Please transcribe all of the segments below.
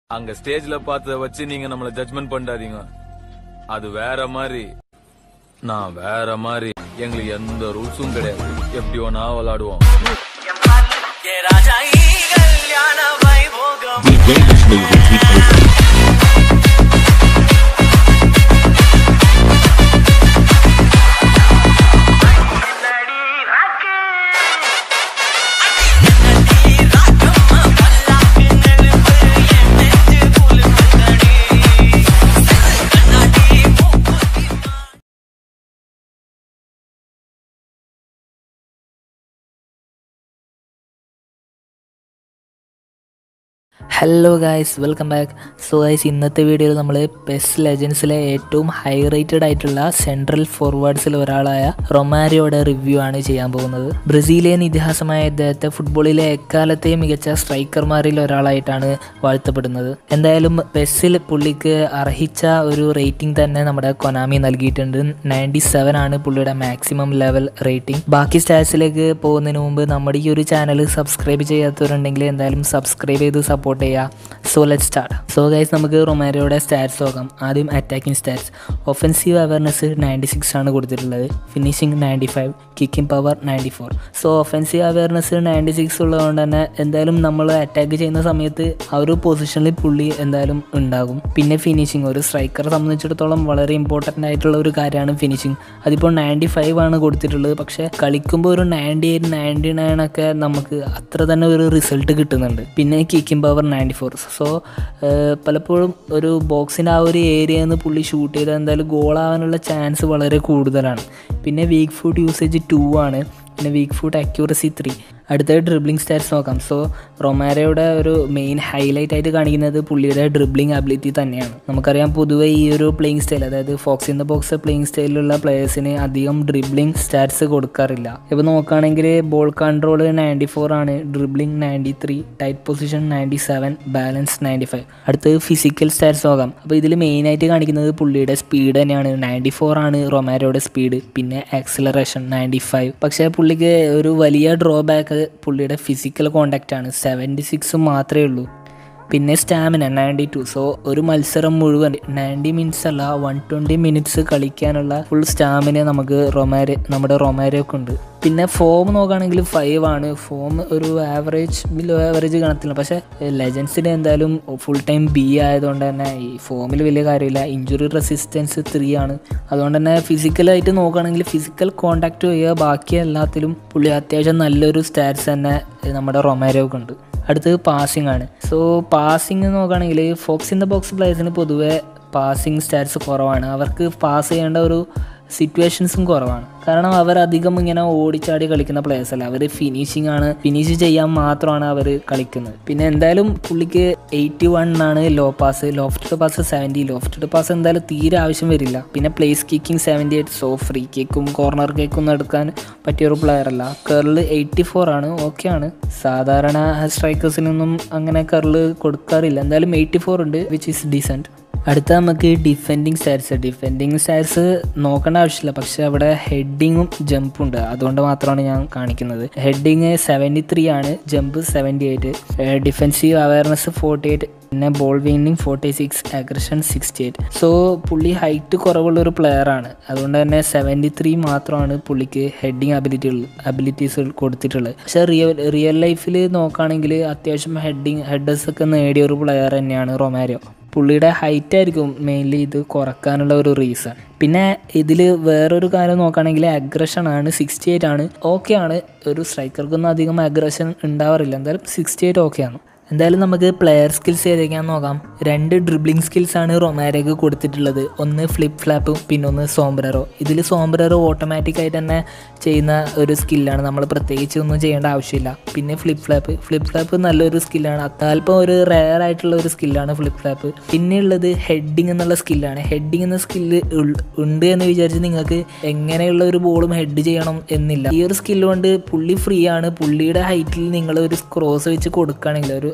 அங்க ஸ்டேஜ்ல பார்த்தத வச்சு நீங்க நம்மள ஜட்ஜ்மெண்ட் பண்ணாதீங்க அது வேற மாதிரி நான் வேற மாதிரி எங்களுக்கு எந்த ரூல்ஸும் கிடையாது எப்படி வேணா விளையாடுவோம் DJ Vishnu Retreat Program. Hello guys welcome back so guys ഇന്നത്തെ വീഡിയോയിൽ നമ്മൾ പെസ് ലെജൻസിലെ ഏറ്റവും ഹൈ റേറ്റഡ് ആയിട്ടുള്ള സെൻട്രൽ ഫോർവേഡ്സിൽ ഒരാളായ റൊമാരിയോയുടെ റിവ്യൂ ആണ് ചെയ്യാൻ പോകുന്നത് ബ്രസീലിയൻ ഇതിഹാസമായ ഇദ്ദേഹത്തെ ഫുട്ബോളിലെ എക്കാലത്തെയും മികച്ച സ്ട്രൈക്കർമാരിൽ ഒരാളായിട്ടാണ് വാഴ്ത്തപ്പെടുന്നത് എന്തായാലും പെസ്സിൽ പുള്ളിക്ക് അർഹിച്ച ഒരു റേറ്റിംഗ് തന്നെ നമ്മുടെ കൊനാമി നൽകിയിട്ടുണ്ട് നയൻറ്റി സെവൻ ആണ് പുള്ളിയുടെ മാക്സിമം ലെവൽ റേറ്റിംഗ് ബാക്കി സ്റ്റാറ്റ്സിലേക്ക് പോകുന്നതിന് മുമ്പ് നമ്മുടെ ഈ ഒരു ചാനൽ സബ്സ്ക്രൈബ് ചെയ്യാത്തവരുണ്ടെങ്കിൽ എന്തായാലും സബ്സ്ക്രൈബ് ചെയ്ത് സപ്പോർട്ട് ചെയ്യുക so let start so guys നമുക്ക് റൊമാരോയുടെ സ്റ്റാറ്റ്സ് നോക്കാം ആദ്യം attacking stats offensive awareness ninety six ആണ് കൊടുത്തിട്ടുള്ളത് finishing ninety five kicking power ninety four so offensive awareness ninety six ഉള്ളതുകൊണ്ട് തന്നെ എന്തായാലും നമ്മൾ അറ്റാക്ക് ചെയ്യുന്ന സമയത്ത് ആ ഒരു പൊസിഷനിൽ പുള്ളി എന്തായാലും ഉണ്ടാകും പിന്നെ ഫിനിഷിംഗ് ഒരു സ്ട്രൈക്കറെ സംബന്ധിച്ചിടത്തോളം വളരെ ഇമ്പോർട്ടൻ്റ് ആയിട്ടുള്ള ഒരു കാര്യമാണ് ഫിനിഷിംഗ് അതിപ്പോൾ നയൻറ്റി ഫൈവ് ആണ് കൊടുത്തിട്ടുള്ളത് പക്ഷേ കളിക്കുമ്പോൾ ഒരു നയൻറ്റി എയ്റ്റ് നയൻറ്റി നയൻ ഒക്കെ നമുക്ക് അത്ര തന്നെ ഒരു റിസൾട്ട് കിട്ടുന്നുണ്ട് പിന്നെ kicking power ninety four so പലപ്പോഴും ഒരു ബോക്സിൻ്റെ ആ ഒരു ഏരിയയിൽ നിന്ന് പുള്ളി ഷൂട്ട് ചെയ്താൽ എന്തായാലും ഗോളാവാനുള്ള ചാൻസ് വളരെ കൂടുതലാണ് പിന്നെ വീക്ക് ഫുഡ് യൂസേജ് ടു ആണ് പിന്നെ വീക്ക് ഫുഡ് അക്യൂറസി ത്രീ അടുത്ത ഡ്രിബ്ലിംഗ് സ്റ്റാറ്റ്സ് നോക്കാം സോ റൊമാരോയുടെ ഒരു മെയിൻ ഹൈലൈറ്റ് ആയിട്ട് കാണിക്കുന്നത് പുള്ളിയുടെ ഡ്രിബ്ലിംഗ് അബിലിറ്റി തന്നെയാണ് നമുക്കറിയാം പൊതുവേ ഈ ഒരു പ്ലേയിങ് സ്റ്റൈൽ അതായത് fox in the box playing സ്റ്റൈലിലുള്ള പ്ലേയേഴ്സിന് അധികം ഡ്രിബ്ലിംഗ് സ്റ്റാറ്റ്സ് കൊടുക്കാറില്ല ഇപ്പോൾ നോക്കുകയാണെങ്കിൽ ബോൾ കൺട്രോൾ നയൻറ്റി ഫോർ ആണ് dribbling ninety three tight possession ninety seven balance ninety five അടുത്തത് ഫിസിക്കൽ സ്റ്റാറ്റ്സ് നോക്കാം അപ്പോൾ ഇതിൽ മെയിനായിട്ട് കാണിക്കുന്നത് പുള്ളിയുടെ സ്പീഡ് തന്നെയാണ് നയൻറ്റി ഫോർ ആണ് റൊമാരോയുടെ സ്പീഡ് പിന്നെ ആക്സിലറേഷൻ നയൻറ്റി ഫൈവ് പക്ഷേ പുള്ളിക്ക് ഒരു വലിയ ഡ്രോബാക്ക് പുള്ളിയുടെ ഫിസിക്കൽ കോണ്ടാക്റ്റ് ആണ് സെവൻറ്റി സിക്സ് മാത്രമേ ഉള്ളൂ പിന്നെ സ്റ്റാമിന നയൻറ്റി ടു സോ ഒരു മത്സരം മുഴുവൻ നയൻറ്റി മിനിറ്റ്സ് അല്ല വൺ ട്വൻറ്റി മിനിറ്റ്സ് കളിക്കാനുള്ള ഫുൾ സ്റ്റാമിന നമുക്ക് റൊമാരോ നമ്മുടെ റൊമാരോക്ക് ഉണ്ട് പിന്നെ ഫോം നോക്കുകയാണെങ്കിൽ ഫൈവ് ആണ് ഫോം ഒരു ആവറേജ് ബിലോ ആവറേജ് കാണത്തില്ല പക്ഷേ ലെജൻസിന് എന്തായാലും ഫുൾ ടൈം ബി ആയതുകൊണ്ട് തന്നെ ഈ ഫോമിൽ വലിയ കാര്യമില്ല ഇഞ്ചുറി റെസിസ്റ്റൻസ് ത്രീ ആണ് അതുകൊണ്ട് തന്നെ ഫിസിക്കലായിട്ട് നോക്കുകയാണെങ്കിൽ ഫിസിക്കൽ കോണ്ടാക്ട് ചെയ്യുക ബാക്കി എല്ലാത്തിലും പുള്ളി അത്യാവശ്യം നല്ലൊരു സ്റ്റാറ്റ്സ് തന്നെ നമ്മുടെ റൊമാരോക്ക് ഉണ്ട് അടുത്തത് പാസിംഗ് ആണ് സോ പാസിംഗ് നോക്കുകയാണെങ്കിൽ ഫോക്സ് ഇൻ ദ ബോക്സ് പ്ലേയേഴ്സിന് പൊതുവെ പാസിംഗ് സ്റ്റാറ്റ്സ് കുറവാണ് അവർക്ക് പാസ് ചെയ്യേണ്ട ഒരു സിറ്റുവേഷൻസും കുറവാണ് കാരണം അവർ അധികം ഇങ്ങനെ ഓടിച്ചാടി കളിക്കുന്ന പ്ലേയേഴ്സ് അല്ല അവർ ഫിനിഷിംഗ് ആണ് ഫിനിഷ് ചെയ്യാൻ മാത്രമാണ് അവർ കളിക്കുന്നത് പിന്നെ എന്തായാലും പുള്ളിക്ക് എയ്റ്റി വൺ ആണ് low pass lofted pass seventy lofted pass എന്തായാലും തീരെ ആവശ്യം വരില്ല പിന്നെ place kicking seventy eight so free കിക്കും കോർണർ കിക്കും ഒന്നും എടുക്കാൻ പറ്റിയ ഒരു പ്ലെയർ അല്ല കെറിൽ എയ്റ്റി ഫോർ ആണ് ഓക്കെ ആണ് സാധാരണ സ്ട്രൈക്കേഴ്സിനൊന്നും അങ്ങനെ കെറിൽ കൊടുക്കാറില്ല എന്തായാലും എയ്റ്റി ഫോർ ഉണ്ട് വിച്ച് ഈസ് ഡീസൻറ്റ് അടുത്ത നമുക്ക് ഡിഫെൻഡിങ് സ്റ്റാറ്റ്സ് ഡിഫെൻഡിങ് സ്റ്റാറ്റ്സ് നോക്കേണ്ട ആവശ്യമില്ല പക്ഷെ അവിടെ ഹെഡിങ്ങും ജമ്പും ഉണ്ട് അതുകൊണ്ട് മാത്രമാണ് ഞാൻ കാണിക്കുന്നത് ഹെഡിങ് സെവൻറ്റി ത്രീ ആണ് jump seventy eight defensive awareness forty eight പിന്നെ ball winning forty six aggression sixty eight so പുള്ളി ഹൈറ്റ് കുറവുള്ള ഒരു പ്ലെയർ ആണ് അതുകൊണ്ട് തന്നെ സെവൻറ്റി ത്രീ മാത്രമാണ് പുള്ളിക്ക് ഹെഡിങ് അബിലിറ്റി അബിലിറ്റീസ് കൊടുത്തിട്ടുള്ളത് പക്ഷേ റിയൽ റിയൽ ലൈഫിൽ നോക്കുകയാണെങ്കിൽ അത്യാവശ്യം ഹെഡിങ് ഹെഡേഴ്സ് ഒക്കെ നേടിയ ഒരു പ്ലെയർ തന്നെയാണ് റൊമാരോ പുള്ളിയുടെ ഹൈറ്റ് ആയിരിക്കും മെയിൻലി ഇത് കുറക്കാനുള്ള ഒരു റീസൺ പിന്നെ ഇതിൽ വേറൊരു കാര്യം നോക്കുകയാണെങ്കിൽ അഗ്രഷൻ ആണ് സിക്സ്റ്റി എയ്റ്റ് ആണ് ഓക്കെ ആണ് ഒരു സ്ട്രൈക്കർക്കൊന്നും അധികം അഗ്രഷൻ ഉണ്ടാവാറില്ല എന്തായാലും സിക്സ്റ്റി എയ്റ്റ് ഓക്കെ ആണ് എന്തായാലും നമുക്ക് പ്ലെയർ സ്കിൽസ് ഏതൊക്കെയാണെന്ന് നോക്കാം രണ്ട് ഡ്രിബ്ലിംഗ് സ്കിൽസ് ആണ് റൊമാരയ്ക്ക് കൊടുത്തിട്ടുള്ളത് ഒന്ന് ഫ്ലിപ്പ് ഫ്ലാപ്പും പിന്നെ ഒന്ന് സോംബ്രറോ ഇതിൽ സോംബ്രറോ ഓട്ടോമാറ്റിക് ആയിട്ട് തന്നെ ചെയ്യുന്ന ഒരു സ്കില്ലാണ് നമ്മൾ പ്രത്യേകിച്ച് ഒന്നും ചെയ്യേണ്ട ആവശ്യമില്ല പിന്നെ ഫ്ലിപ്പ് ഫ്ലാപ്പ് ഫ്ലിപ്പ് ഫ്ലാപ്പ് നല്ലൊരു സ്കില്ലാണ് അല്പം ഒരു റെയർ ആയിട്ടുള്ള ഒരു സ്കില്ലാണ് ഫ്ലിപ്പ് ഫ്ലാപ്പ് പിന്നെ ഉള്ളത് ഹെഡിങ് എന്നുള്ള സ്കില്ലാണ് ഹെഡിങ് എന്ന സ്കില്ല് ഉണ്ട് എന്ന് വിചാരിച്ച് നിങ്ങൾക്ക് എങ്ങനെയുള്ള ഒരു ബോളും ഹെഡ് ചെയ്യണം എന്നില്ല ഈ ഒരു സ്കില്ല് കൊണ്ട് പുള്ളി ഫ്രീ ആണ് പുള്ളിയുടെ ഹൈറ്റിൽ നിങ്ങൾ ഒരു ക്രോസ് വെച്ച് കൊടുക്കുകയാണെങ്കിൽ ഒരു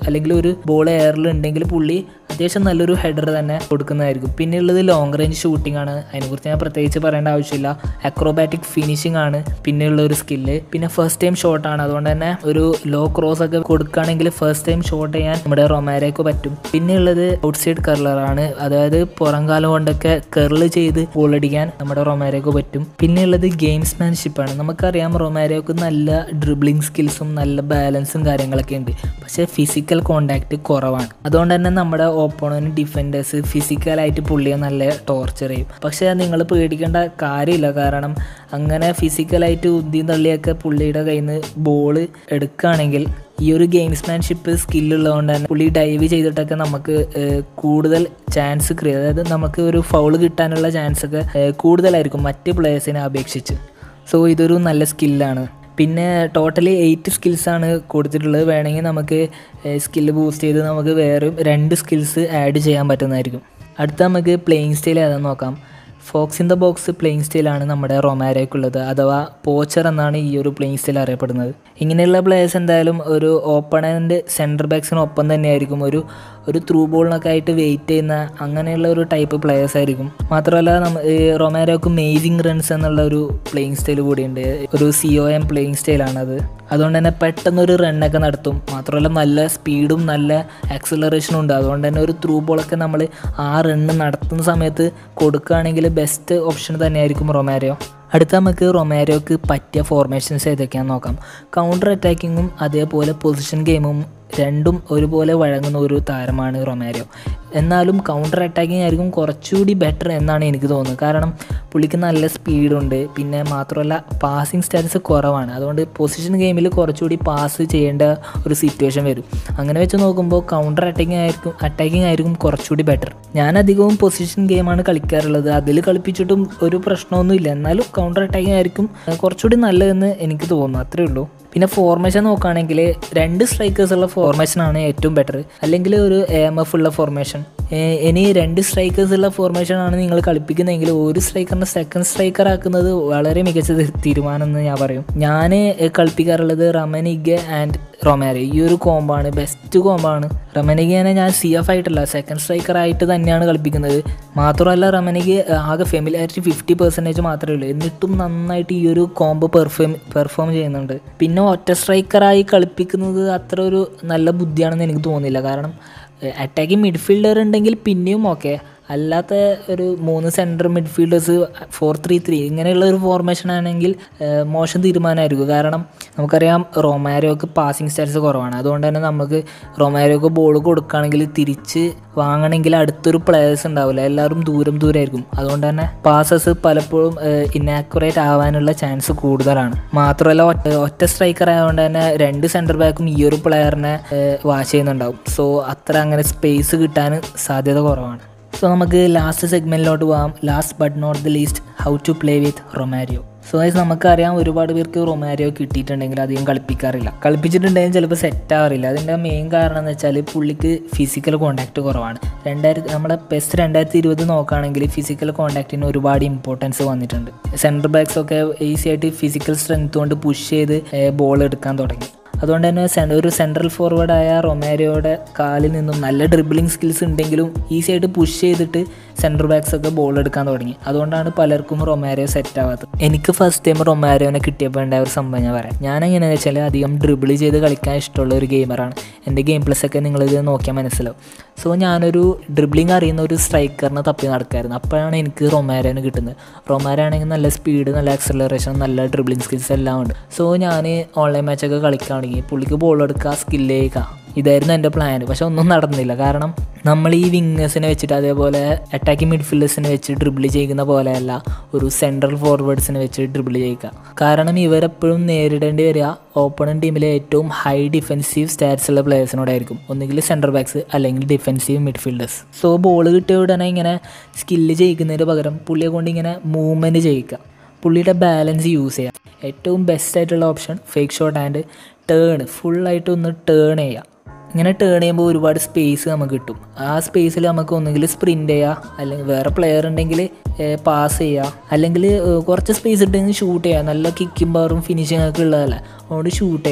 അല്ലെങ്കിൽ ഒരു ബോൾ എയറിൽ ഉണ്ടെങ്കിൽ പുള്ളി അത്യാവശ്യം നല്ലൊരു ഹെഡർ തന്നെ കൊടുക്കുന്നതായിരിക്കും പിന്നെ ഉള്ളത് ലോങ് റേഞ്ച് ഷൂട്ടിംഗ് ആണ് അതിനെക്കുറിച്ച് ഞാൻ പ്രത്യേകിച്ച് പറയേണ്ട ആവശ്യമില്ല അക്രോബാറ്റിക് ഫിനിഷിംഗ് ആണ് പിന്നെയുള്ള ഒരു സ്കില്ല് പിന്നെ ഫസ്റ്റ് ടൈം ഷോട്ട് ആണ് അതുകൊണ്ട് തന്നെ ഒരു ലോ ക്രോസ് ഒക്കെ കൊടുക്കുകയാണെങ്കിൽ ഫസ്റ്റ് ടൈം ഷോട്ട് ചെയ്യാൻ നമ്മുടെ റൊമാരയ്ക്ക് പറ്റും പിന്നെ ഉള്ളത് ഔട്ട് സൈഡ് കർളറാണ് അതായത് പുറംകാലം കൊണ്ടൊക്കെ കെർള് ചെയ്ത് ഗോൾ അടിക്കാൻ നമ്മുടെ റൊമാരയ്ക്ക് പറ്റും പിന്നെ ഉള്ളത് ഗെയിംസ്മാൻഷിപ്പാണ് നമുക്കറിയാം റൊമാരയോക്ക് നല്ല ഡ്രിബ്ലിംഗ് സ്കിൽസും നല്ല ബാലൻസും കാര്യങ്ങളൊക്കെ ഉണ്ട് പക്ഷേ ഫിസിക്കൽ കോണ്ടാക്ട് കുറവാണ് അതുകൊണ്ട് തന്നെ നമ്മുടെ ഓപ്പോണന്റ് ഡിഫൻഡേഴ്സ് ഫിസിക്കലായിട്ട് പുള്ളിയെ നല്ല ടോർച്ചർ ചെയ്യും പക്ഷേ നിങ്ങൾ പേടിക്കേണ്ട കാര്യമില്ല കാരണം അങ്ങനെ ഫിസിക്കലായിട്ട് ഉന്തിയും തള്ളിയൊക്കെ പുള്ളിയുടെ കയ്യിൽ നിന്ന് ബോൾ എടുക്കുകയാണെങ്കിൽ ഈ ഒരു ഗെയിംസ്മാൻഷിപ്പ് സ്കില്ലുള്ളതുകൊണ്ട് തന്നെ പുള്ളി ഡൈവ് ചെയ്തിട്ടൊക്കെ നമുക്ക് ഏഹ്, കൂടുതൽ ചാൻസ് ക്രിയേറ്റ് അതായത് നമുക്ക് ഒരു ഫൗൾ കിട്ടാനുള്ള ചാൻസ് ഒക്കെ ഏഹ്, കൂടുതലായിരിക്കും മറ്റ് പ്ലേയേഴ്സിനെ അപേക്ഷിച്ച് സോ ഇതൊരു നല്ല സ്കില്ലാണ് പിന്നെ ടോട്ടലി എയ്റ്റ് സ്കിൽസാണ് കൊടുത്തിട്ടുള്ളത് വേണമെങ്കിൽ നമുക്ക് സ്കില്ല് ബൂസ്റ്റ് ചെയ്ത് നമുക്ക് വേറെ രണ്ട് സ്കിൽസ് ആഡ് ചെയ്യാൻ പറ്റുന്നതായിരിക്കും അടുത്ത നമുക്ക് പ്ലേയിങ് സ്റ്റൈൽ ഏതാണെന്ന് നോക്കാം fox in the box playing സ്റ്റൈലാണ് നമ്മുടെ റൊമാരയ്ക്കുള്ളത് അഥവാ പോച്ചർ എന്നാണ് ഈ ഒരു പ്ലേയിങ് സ്റ്റൈൽ അറിയപ്പെടുന്നത് ഇങ്ങനെയുള്ള പ്ലേയേഴ്സ് എന്തായാലും ഒരു ഓപ്പണൻ്റ് സെൻറ്റർ ബാക്സിനൊപ്പം തന്നെയായിരിക്കും ഒരു ഒരു ത്രൂ ബോളിനൊക്കെ ആയിട്ട് വെയിറ്റ് ചെയ്യുന്ന അങ്ങനെയുള്ള ഒരു ടൈപ്പ് പ്ലേയേഴ്സ് ആയിരിക്കും മാത്രമല്ല നമ്മ ഈ റൊമാരോക്ക് മേസിങ് റൺസ് എന്നുള്ള ഒരു പ്ലേയിങ് സ്റ്റൈൽ കൂടിയുണ്ട് ഒരു സി ഒ എം പ്ലേയിങ് സ്റ്റൈലാണത് അതുകൊണ്ട് തന്നെ പെട്ടെന്നൊരു റണ്ണൊക്കെ നടത്തും മാത്രമല്ല നല്ല സ്പീഡും നല്ല ആക്സിലറേഷനും ഉണ്ട് അതുകൊണ്ട് തന്നെ ഒരു ത്രൂ ബോളൊക്കെ നമ്മൾ ആ റണ്ണ് നടത്തുന്ന സമയത്ത് കൊടുക്കുകയാണെങ്കിൽ ബെസ്റ്റ് ഓപ്ഷൻ തന്നെയായിരിക്കും റൊമാരോ അടുത്ത നമുക്ക് റൊമാരോക്ക് പറ്റിയ ഫോർമേഷൻസ് ഏതൊക്കെയാണെന്ന് നോക്കാം കൗണ്ടർ അറ്റാക്കിങ്ങും അതേപോലെ പൊസിഷൻ ഗെയിമും രണ്ടും ഒരുപോലെ വഴങ്ങുന്ന ഒരു താരമാണ് റൊമാരോ എന്നാലും കൗണ്ടർ അറ്റാക്കിംഗ് ആയിരിക്കും കുറച്ചുകൂടി ബെറ്റർ എന്നാണ് എനിക്ക് തോന്നുന്നത് കാരണം പുള്ളിക്ക് നല്ല സ്പീഡുണ്ട് പിന്നെ മാത്രമല്ല പാസിങ് സ്റ്റാറ്റസ് കുറവാണ് അതുകൊണ്ട് പൊസിഷൻ ഗെയിമിൽ കുറച്ചുകൂടി പാസ് ചെയ്യേണ്ട ഒരു സിറ്റുവേഷൻ വരും അങ്ങനെ വെച്ച് നോക്കുമ്പോൾ കൗണ്ടർ അറ്റാക്കിംഗ് ആയിരിക്കും അറ്റാക്കിംഗ് ആയിരിക്കും കുറച്ചുകൂടി ബെറ്റർ ഞാൻ അധികവും പൊസിഷൻ ഗെയിമാണ് കളിക്കാറുള്ളത് അതിൽ കളിപ്പിച്ചിട്ടും ഒരു പ്രശ്നമൊന്നുമില്ല എന്നാലും കൗണ്ടർ അറ്റാക്കിംഗ് ആയിരിക്കും ഏഹ്, കുറച്ചുകൂടി നല്ലതെന്ന് എനിക്ക് തോന്നുന്നു അത്രേ ഉള്ളൂ പിന്നെ ഫോർമേഷൻ നോക്കുകയാണെങ്കിൽ രണ്ട് സ്ട്രൈക്കേഴ്സ് ഉള്ള ഫോർമേഷനാണ് ഏറ്റവും ബെറ്റർ അല്ലെങ്കിൽ ഒരു എ എം എഫ് ഉള്ള ഫോർമേഷൻ ഇനി രണ്ട് സ്ട്രൈക്കേഴ്സ് ഉള്ള ഫോർമേഷനാണ് നിങ്ങൾ കളിപ്പിക്കുന്നതെങ്കിൽ ഒരു സ്ട്രൈക്കറിനെ സെക്കൻഡ് സ്ട്രൈക്കർ ആക്കുന്നത് വളരെ മികച്ച തി- തീരുമാനം എന്ന് ഞാൻ പറയും ഞാൻ കളിപ്പിക്കാറുള്ളത് റമനിഗ ആൻഡ് റൊമാരോ ഈ ഒരു കോമ്പാണ് ബെസ്റ്റ് കോമ്പാണ് റമനിഗനെ ഞാൻ സി എഫ് ആയിട്ടല്ല സെക്കൻഡ് സ്ട്രൈക്കർ ആയിട്ട് തന്നെയാണ് കളിപ്പിക്കുന്നത് മാത്രമല്ല റമനിക്ക് ആകെ ഫെമിലാരിറ്റി ഫിഫ്റ്റി പെർസെൻറ്റേജ് മാത്രമേ ഉള്ളൂ എന്നിട്ടും നന്നായിട്ട് ഈ ഒരു കോംബോ പെർഫോം പെർഫോം ചെയ്യുന്നുണ്ട് പിന്നെ ഒറ്റ സ്ട്രൈക്കറായി കളിപ്പിക്കുന്നത് അത്ര ഒരു നല്ല ബുദ്ധിയാണെന്ന് എനിക്ക് തോന്നുന്നില്ല കാരണം അറ്റാക്കിംഗ് മിഡ്ഫീൽഡർ ഉണ്ടെങ്കിൽ പിന്നെയും ഓക്കെ അല്ലാത്ത ഒരു മൂന്ന് centre midfielders four three three ഇങ്ങനെയുള്ള ഒരു ഫോർമേഷൻ ആണെങ്കിൽ ഏഹ്, മോശം തീരുമാനമായിരിക്കും കാരണം നമുക്കറിയാം റൊമാരോക്ക് പാസിംഗ് സ്റ്റാറ്റ്സ് കുറവാണ് അതുകൊണ്ട് തന്നെ നമുക്ക് റൊമാരോക്ക് ബോൾ കൊടുക്കുകയാണെങ്കിൽ തിരിച്ച് വാങ്ങണമെങ്കിൽ അടുത്തൊരു പ്ലേയേഴ്സ് ഉണ്ടാവില്ല എല്ലാവരും ദൂരം ദൂരമായിരിക്കും അതുകൊണ്ട് തന്നെ പാസസ് പലപ്പോഴും ഇന്നാക്യുറേറ്റ് ആവാനുള്ള ചാൻസ് കൂടുതലാണ് മാത്രമല്ല ഒറ്റ ഒറ്റ സ്ട്രൈക്കർ ആയതുകൊണ്ട് തന്നെ രണ്ട് സെൻറ്റർ ബാക്കും ഈ ഒരു പ്ലെയറിനെ വാച്ച് ചെയ്യുന്നുണ്ടാവും സോ അത്ര അങ്ങനെ സ്പേസ് കിട്ടാൻ സാധ്യത കുറവാണ് സോ നമുക്ക് ലാസ്റ്റ് സെഗ്മെൻറ്റിലോട്ട് പോകാം last but not the least how to play with Romario so guys നമുക്കറിയാം ഒരുപാട് പേർക്ക് റൊമാരിയോ കിട്ടിയിട്ടുണ്ടെങ്കിൽ അധികം കളിപ്പിക്കാറില്ല കളിപ്പിച്ചിട്ടുണ്ടെങ്കിൽ ചിലപ്പോൾ സെറ്റ് ആവാറില്ല അതിൻ്റെ മെയിൻ കാരണം എന്ന് വെച്ചാൽ പുള്ളിക്ക് ഫിസിക്കൽ കോണ്ടാക്ട് കുറവാണ് രണ്ടായിരത്തി നമ്മുടെ പെസ്റ്റ് രണ്ടായിരത്തി ഇരുപത് നോക്കുകയാണെങ്കിൽ ഫിസിക്കൽ കോണ്ടാക്റ്റിന് ഒരുപാട് ഇമ്പോർട്ടൻസ് വന്നിട്ടുണ്ട് സെൻറ്റർ ബാക്സ് ഒക്കെ ഈസി ആയിട്ട് ഫിസിക്കൽ സ്ട്രെങ്ത് കൊണ്ട് പുഷ് ചെയ്ത് ബോൾ എടുക്കാൻ തുടങ്ങി അതുകൊണ്ട് തന്നെ സെ- ഒരു സെൻട്രൽ ഫോർവേഡായ റൊമാരിയോയുടെ കാലിൽ നിന്നും നല്ല ഡ്രിബിളിംഗ് സ്കിൽസ് ഉണ്ടെങ്കിലും ഈസി ആയിട്ട് പുഷ് ചെയ്തിട്ട് സെൻറ്റർ ബാക്സ് ഒക്കെ ബോൾ എടുക്കാൻ തുടങ്ങി അതുകൊണ്ടാണ് പലർക്കും റൊമാരിയോ സെറ്റ് ആവാത്തത് എനിക്ക് ഫസ്റ്റ് ടൈം റൊമാരിയോനെ കിട്ടിയപ്പോൾ ഉണ്ടായ ഒരു സംഭവം ഞാൻ പറയാം ഞാൻ എങ്ങനെയാണെന്ന് വെച്ചാൽ അധികം ഡ്രിബിൾ ചെയ്ത് കളിക്കാൻ ഇഷ്ടമുള്ള ഒരു ഗെയിമറാണ് എൻ്റെ ഗെയിം പ്ലസ് ഒക്കെ നിങ്ങളിത് നോക്കിയാൽ മനസ്സിലാവും സോ ഞാനൊരു ഡ്രിബിളിംഗ് അറിയുന്ന ഒരു സ്ട്രൈക്കറിനെ തപ്പി നടക്കായിരുന്നു അപ്പോഴാണ് എനിക്ക് റൊമാരോനെ കിട്ടുന്നത് റൊമാരോ ആണെങ്കിൽ നല്ല സ്പീഡ് നല്ല ആക്സലറേഷൻ നല്ല ഡ്രിബിളിംഗ് സ്കിൽസ് എല്ലാം ഉണ്ട് സോ ഞാൻ ഓൺലൈൻ മാച്ചൊക്കെ കളിക്കാൻ തുടങ്ങി പുള്ളിക്ക് ബോൾ എടുക്കുക സ്കില്ല് ചെയ്യുക ഇതായിരുന്നു എൻ്റെ പ്ലാൻ പക്ഷെ ഒന്നും നടന്നില്ല കാരണം നമ്മൾ ഈ വിങ്ങേഴ്സിനെ വെച്ചിട്ട് അതേപോലെ അറ്റാക്കിംഗ് മിഡ്ഫീൽഡേഴ്സിനെ വെച്ച് ഡ്രിബിൾ ചെയ്യുന്ന പോലെയല്ല ഒരു സെൻട്രൽ ഫോർവേഡ്സിനെ വെച്ച് ഡ്രിബിൾ ചെയ്യുക കാരണം ഇവരെപ്പോഴും നേരിടേണ്ടി വരിക ഓപ്പണൻ ടീമിലെ ഏറ്റവും ഹൈ ഡിഫെൻസീവ് സ്റ്റാറ്റ്സ് ഉള്ള പ്ലേയേഴ്സിനോടായിരിക്കും ഒന്നുകിൽ സെൻറ്റർ ബാക്സ് അല്ലെങ്കിൽ ഡിഫെൻസീവ് മിഡ്ഫീൽഡേഴ്സ് സോ ബോൾ കിട്ടിയ ഉടനെ ഇങ്ങനെ സ്കില്ല് ചെയ്യിക്കുന്നതിന് പകരം പുള്ളിയെ കൊണ്ട് ഇങ്ങനെ മൂവ്മെൻറ്റ് ചെയ്യിക്കുക പുള്ളിയുടെ ബാലൻസ് യൂസ് ചെയ്യുക ഏറ്റവും ബെസ്റ്റ് ആയിട്ടുള്ള option fake shot and turn ഫുള്ളായിട്ട് ഒന്ന് ടേൺ ചെയ്യുക ഇങ്ങനെ ടേൺ ചെയ്യുമ്പോൾ ഒരുപാട് സ്പേസ് നമുക്ക് കിട്ടും ആ സ്പേസിൽ നമുക്ക് ഒന്നുകിൽ സ്പ്രിൻ്റ് ചെയ്യുക അല്ലെങ്കിൽ വേറെ പ്ലെയർ ഉണ്ടെങ്കിൽ പാസ് ചെയ്യുക അല്ലെങ്കിൽ ഏഹ്, കുറച്ച് സ്പേസ് ഇട്ടെങ്കിൽ ഷൂട്ട് ചെയ്യുക നല്ല കിക്കും പവറും ഫിനിഷിംഗ് ഒക്കെ ഉള്ളതല്ല അതുകൊണ്ട് ഷൂട്ട് ചെയ്യുക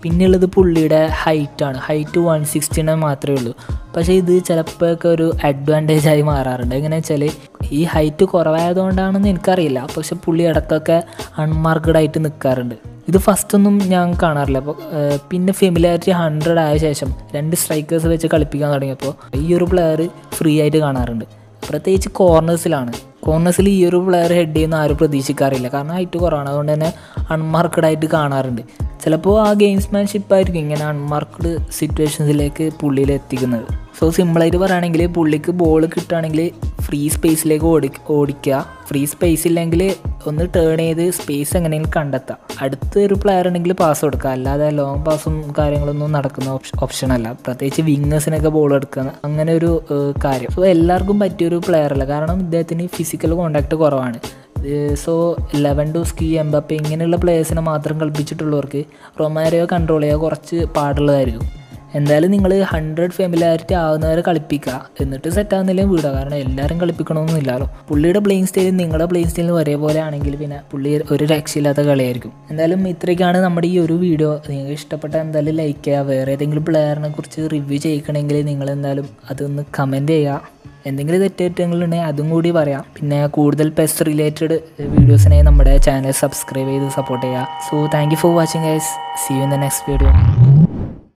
പിന്നെയുള്ളത് പുള്ളിയുടെ ഹൈറ്റാണ് ഹൈറ്റ് വൺ സിക്സ്റ്റിനെ മാത്രമേ ഉള്ളൂ പക്ഷേ ഇത് ചിലപ്പോഴൊക്കെ ഒരു അഡ്വാൻറ്റേജ് ആയി മാറാറുണ്ട് എങ്ങനെ വെച്ചാൽ ഈ ഹൈറ്റ് കുറവായതുകൊണ്ടാണെന്ന് എനിക്കറിയില്ല പക്ഷെ പുള്ളി ഇടയ്ക്കൊക്കെ അൺമാർക്കഡ് ആയിട്ട് നിൽക്കാറുണ്ട് ഇത് ഫസ്റ്റ് ഒന്നും ഞാൻ കാണാറില്ല അപ്പോൾ പിന്നെ ഫെമിലാരിറ്റി ഹൺഡ്രഡ് ആയ ശേഷം രണ്ട് സ്ട്രൈക്കേഴ്സ് വെച്ച് കളിപ്പിക്കാൻ തുടങ്ങിയപ്പോൾ ഈ ഒരു പ്ലെയർ ഫ്രീ ആയിട്ട് കാണാറുണ്ട് പ്രത്യേകിച്ച് കോർണേഴ്സിലാണ് കോർണേഴ്സിൽ ഈ ഒരു പ്ലെയർ ഹെഡ് ചെയ്യുന്ന ആരും പ്രതീക്ഷിക്കാറില്ല കാരണം ഹൈറ്റ് കുറവാണ് അതുകൊണ്ട് തന്നെ അൺമാർക്കഡ് ആയിട്ട് കാണാറുണ്ട് ചിലപ്പോൾ ആ ഗെയിംസ്മാൻഷിപ്പ് ആയിരിക്കും ഇങ്ങനെ അൺമാർക്കഡ് സിറ്റുവേഷൻസിലേക്ക് പുള്ളിയിൽ എത്തിക്കുന്നത് സോ സിമ്പിളായിട്ട് പറയുകയാണെങ്കിൽ പുള്ളിക്ക് ബോൾ കിട്ടുകയാണെങ്കിൽ ഫ്രീ സ്പേസിലേക്ക് ഓടി ഓടിക്കുക ഫ്രീ സ്പേസ് ഇല്ലെങ്കിൽ ഒന്ന് ടേൺ ചെയ്ത് സ്പേസ് എങ്ങനെയെങ്കിലും കണ്ടെത്താം അടുത്ത ഒരു പ്ലെയർ ഉണ്ടെങ്കിൽ പാസ് കൊടുക്കുക അല്ലാതെ ലോങ് പാസും കാര്യങ്ങളൊന്നും നടക്കുന്ന ഓപ്ഷൻ അല്ല പ്രത്യേകിച്ച് വിങ്ങേഴ്സിനൊക്കെ ബോൾ എടുക്കുന്ന അങ്ങനെ ഒരു ഏഹ്, കാര്യം സോ എല്ലാവർക്കും പറ്റിയൊരു പ്ലെയർ അല്ല കാരണം ഇദ്ദേഹത്തിന് ഫിസിക്കൽ കോണ്ടാക്ട് കുറവാണ് സോ ലെവൻ ഡോസ്കി എംബപ്പെ ഇങ്ങനെയുള്ള പ്ലേയേഴ്സിനെ മാത്രം കളിപ്പിച്ചിട്ടുള്ളവർക്ക് റൊമാരിയോ കൺട്രോൾ ചെയ്യുക കുറച്ച് പാടുള്ളതായിരിക്കും എന്തായാലും നിങ്ങൾ ഹൺഡ്രഡ് ഫെമിലാരിറ്റി ആവുന്നവരെ കളിപ്പിക്കുക എന്നിട്ട് സെറ്റ് ആവുന്നില്ലെങ്കിൽ വിടുക കാരണം എല്ലാവരും കളിപ്പിക്കണമെന്നില്ലല്ലോ പുള്ളിയുടെ പ്ലേയിങ് സ്റ്റൈലും നിങ്ങളുടെ പ്ലേയിങ് സ്റ്റൈലും ഒരേപോലെ ആണെങ്കിൽ പിന്നെ പുള്ളി ഒരു രക്ഷയില്ലാത്ത കളിയായിരിക്കും എന്തായാലും ഇത്രയൊക്കെയാണ് നമ്മുടെ ഈ ഒരു വീഡിയോ നിങ്ങൾക്ക് ഇഷ്ടപ്പെട്ട എന്തായാലും ലൈക്ക് ചെയ്യുക വേറെ ഏതെങ്കിലും പ്ലെയറിനെ കുറിച്ച് റിവ്യൂ ചെയ്യിക്കണമെങ്കിൽ നിങ്ങൾ എന്തായാലും അതൊന്ന് കമൻറ്റ് ചെയ്യുക എന്തെങ്കിലും തെറ്റേറ്റങ്ങളുണ്ടെങ്കിൽ അതും കൂടി പറയാം പിന്നെ കൂടുതൽ പെസ് റിലേറ്റഡ് വീഡിയോസിനായി നമ്മുടെ ചാനൽ സബ്സ്ക്രൈബ് ചെയ്ത് സപ്പോർട്ട് ചെയ്യുക so thank you for watching guys see you in the next video